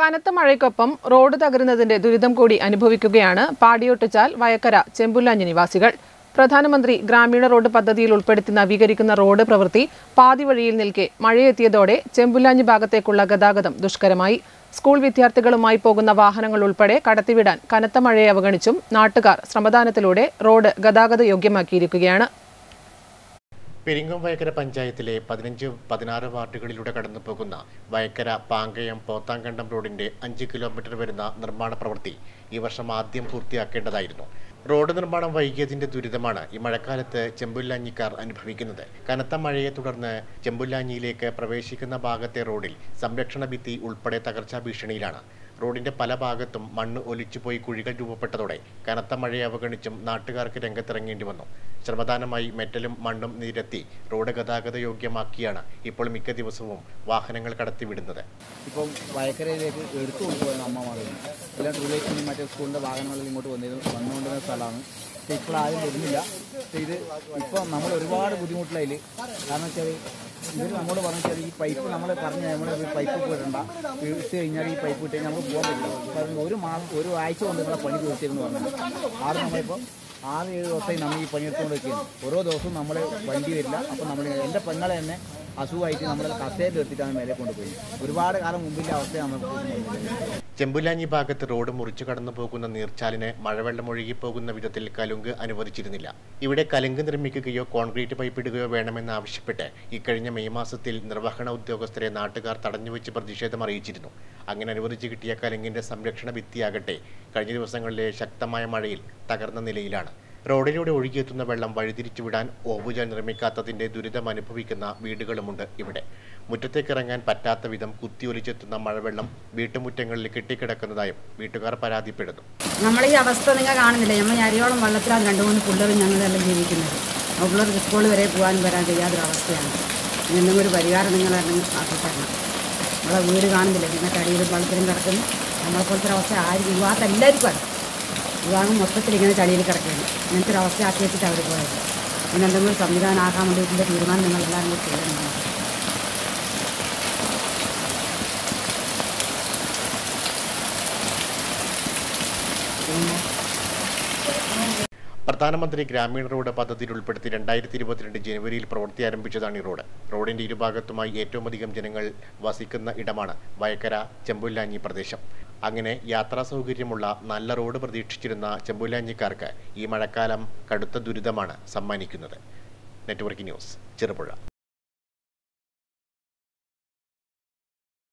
കനത്ത മഴയ്ക്കൊപ്പം റോഡ് തകരുന്നതിന്റെ ദുരിതം കൂടി അനുഭവിക്കുകയാണ് പാടിയൊട്ടുചാൽ വയക്കര ചെമ്പുല്ലാഞ്ഞി നിവാസികൾ പ്രധാനമന്ത്രി ഗ്രാമീണ റോഡ് പദ്ധതിയിൽ ഉൾപ്പെടുത്തി നവീകരിക്കുന്ന റോഡ് പ്രവൃത്തി പാതി വഴിയിൽ നിൽക്കെ മഴയെത്തിയതോടെ ചെമ്പുല്ലാഞ്ഞി ഭാഗത്തേക്കുള്ള ഗതാഗതം ദുഷ്കരമായി സ്കൂൾ വിദ്യാർത്ഥികളുമായി പോകുന്ന വാഹനങ്ങൾ ഉൾപ്പെടെ കടത്തിവിടാൻ കനത്ത മഴയെ അവഗണിച്ചും നാട്ടുകാർ ശ്രമദാനത്തിലൂടെ റോഡ് ഗതാഗത യോഗ്യമാക്കിയിരിക്കുകയാണ് പെരിങ്ങോം വയക്കര പഞ്ചായത്തിലെ പതിനഞ്ച് പതിനാറ് വാർഡുകളിലൂടെ കടന്നു പോകുന്ന വയക്കര പാങ്കയം പോത്താങ്കണ്ടം റോഡിന്റെ അഞ്ച് കിലോമീറ്റർ വരുന്ന നിർമ്മാണ പ്രവൃത്തി ഈ വർഷം ആദ്യം പൂർത്തിയാക്കേണ്ടതായിരുന്നു റോഡ് നിർമ്മാണം വൈകിയതിന്റെ ദുരിതമാണ് ഈ മഴക്കാലത്ത് ചെമ്പുല്ലാഞ്ഞിക്കാർ അനുഭവിക്കുന്നത് കനത്ത മഴയെ തുടർന്ന് ചെമ്പുല്ലാഞ്ഞിയിലേക്ക് പ്രവേശിക്കുന്ന ഭാഗത്തെ റോഡിൽ സംരക്ഷണ ഭിത്തി ഉൾപ്പെടെ തകർച്ചാ ഭീഷണിയിലാണ് റോഡിന്റെ പല ഭാഗത്തും മണ്ണ് ഒലിച്ചുപോയി കുഴികൾ രൂപപ്പെട്ടതോടെ കനത്ത മഴയെ അവഗണിച്ചും നാട്ടുകാർക്ക് രംഗത്തിറങ്ങേണ്ടി വന്നു ശ്രമദാനമായി മെറ്റലും മണ്ണും നിരത്തി റോഡ് ഗതാഗത യോഗ്യമാക്കിയാണ് ഇപ്പോൾ മിക്ക ദിവസവും വാഹനങ്ങൾ കടത്തിവിടുന്നത് ഇപ്പം വയക്കരയിലേക്ക് എടുത്തു കൊണ്ടുപോകുന്ന അമ്മമാരുണ്ട് എല്ലാം റിലേഷനും മറ്റേ സ്കൂളിൻ്റെ വാഹനങ്ങളിൽ ഇങ്ങോട്ട് വന്നിരുന്നു വന്നുകൊണ്ടിരുന്ന സ്ഥലമാണ് പക്ഷേ ഇപ്പോൾ ആരും വരുന്നില്ല പക്ഷേ ഇത് ഇപ്പം നമ്മൾ ഒരുപാട് ബുദ്ധിമുട്ടിലതിൽ കാരണം വെച്ചാൽ ഇവർ നമ്മോട് പറഞ്ഞു വെച്ചാൽ ഈ പൈപ്പ് നമ്മൾ പറഞ്ഞ് നമ്മൾ ഈ പൈപ്പ് പോയിടണ്ട ഇട്ട് കഴിഞ്ഞാൽ ഈ പൈപ്പ് ഇട്ട് കഴിഞ്ഞാൽ നമുക്ക് പോകാൻ പറ്റില്ല കാരണം ഒരു മാസം ഒരു ആഴ്ച കൊണ്ട് നിങ്ങളെ പണി തീർത്തിരുന്നു പറഞ്ഞു ആറ് നമ്മളിപ്പം ആറ് ഏഴ് ദിവസമായി നമ്മൾ ഈ പണിയെടുത്തുകൊണ്ട് വെക്കുകയാണ് ഓരോ ദിവസവും നമ്മൾ വണ്ടി വരില്ല അപ്പം നമ്മൾ എൻ്റെ പെങ്ങളെ തന്നെ അസുഖമായിട്ട് നമ്മൾ കസേര എടുത്തിട്ടാണ് മേലെ കൊണ്ടുപോയി ഒരുപാട് കാലം മുമ്പിൻ്റെ അവസ്ഥയാണ് നമുക്ക് ചെമ്പുലാഞ്ഞി ഭാഗത്ത് റോഡ് മുറിച്ചു കടന്നു പോകുന്ന നീർച്ചാലിന് മഴവെള്ളം ഒഴുകിപ്പോകുന്ന വിധത്തിൽ കലുങ്ക് അനുവദിച്ചിരുന്നില്ല ഇവിടെ കലുങ്ക് നിർമ്മിക്കുകയോ കോൺക്രീറ്റ് പൈപ്പ് ഇടുകയോ വേണമെന്നാവശ്യപ്പെട്ട് ഇക്കഴിഞ്ഞ മെയ് മാസത്തിൽ നിർവഹണ ഉദ്യോഗസ്ഥരെ നാട്ടുകാർ തടഞ്ഞുവെച്ച് പ്രതിഷേധം അറിയിച്ചിരുന്നു അങ്ങനെ അനുവദിച്ചു കിട്ടിയ കലുങ്കിന്റെ സംരക്ഷണ ഭിത്തിയാകട്ടെ കഴിഞ്ഞ ദിവസങ്ങളിലെ ശക്തമായ മഴയിൽ തകർന്ന നിലയിലാണ് റോഡിലൂടെ ഒഴുകിയെത്തുന്ന വെള്ളം വഴിതിരിച്ചുവിടാൻ ഓവുചാൽ നിർമ്മിക്കാത്തതിന്റെ ദുരിതം അനുഭവിക്കുന്ന വീടുകളുമുണ്ട് ഇവിടെ മുറ്റത്തേക്കിറങ്ങാൻ പറ്റാത്ത വിധം കുത്തിയൊലിച്ചെത്തുന്ന മഴവെള്ളം വീട്ടുമുറ്റങ്ങളിൽ കെട്ടിക്കിടക്കുന്നതായും വീട്ടുകാർ പരാതിപ്പെടുന്നു നമ്മളെ ഈ അവസ്ഥ നിങ്ങൾ കാണുന്നില്ല നമ്മൾ ഈ അരിയോളം വെള്ളത്തിലാണ് രണ്ട് മൂന്ന് പിള്ളേരും ഞങ്ങളെല്ലാം ജീവിക്കുന്നത് ആ പിള്ളേർക്ക് സ്കൂളിൽ വരെ പോകാനും വരാൻ കഴിയാത്തൊരു അവസ്ഥയാണ് എന്തെങ്കിലും ഒരു പരിഹാരം നിങ്ങൾ ആക്കി തരണം നമ്മളെ വീട് കാണുന്നില്ല നിങ്ങൾക്ക് അടിയിലും വെള്ളത്തിലും കിടക്കുന്നു നമ്മളെ പോലത്തെ ഒരു അവസ്ഥ ആരും വിവാഹത്ത് എല്ലാവർക്കും ആണ് വിവാഹം മൊത്തത്തിൽ ഇങ്ങനെ ചളിയിൽ കിടക്കുകയാണ് ഇങ്ങനത്തെ ഒരു അവസ്ഥ ആക്കി വെച്ചിട്ട് അവർ പോയത് പിന്നെ എന്തെങ്കിലും സംവിധാനം ആക്കാൻ വേണ്ടിയിട്ടുള്ള തീരുമാനം നിങ്ങൾ എല്ലാവരും കൂടി ചെയ്യണം പ്രധാനമന്ത്രി ഗ്രാമീണ റോഡ് പദ്ധതിയിൽ ഉൾപ്പെടുത്തി രണ്ടായിരത്തി ഇരുപത്തിരണ്ട് ജനുവരിയിൽ പ്രവൃത്തി ആരംഭിച്ചതാണ് ഈ റോഡ് റോഡിന്റെ ഇരുഭാഗത്തുമായി ഏറ്റവും അധികം ജനങ്ങൾ വസിക്കുന്ന ഇടമാണ് വയക്കര ചെമ്പുല്ലാഞ്ഞി പ്രദേശം അങ്ങനെ യാത്രാ സൗകര്യമുള്ള നല്ല റോഡ് പ്രതീക്ഷിച്ചിരുന്ന ചെമ്പുല്ലാഞ്ഞിക്കാർക്ക് ഈ മഴക്കാലം കടുത്ത ദുരിതമാണ് സമ്മാനിക്കുന്നത് നെറ്റ്വർക്ക് ന്യൂസ് ചെറുപുഴ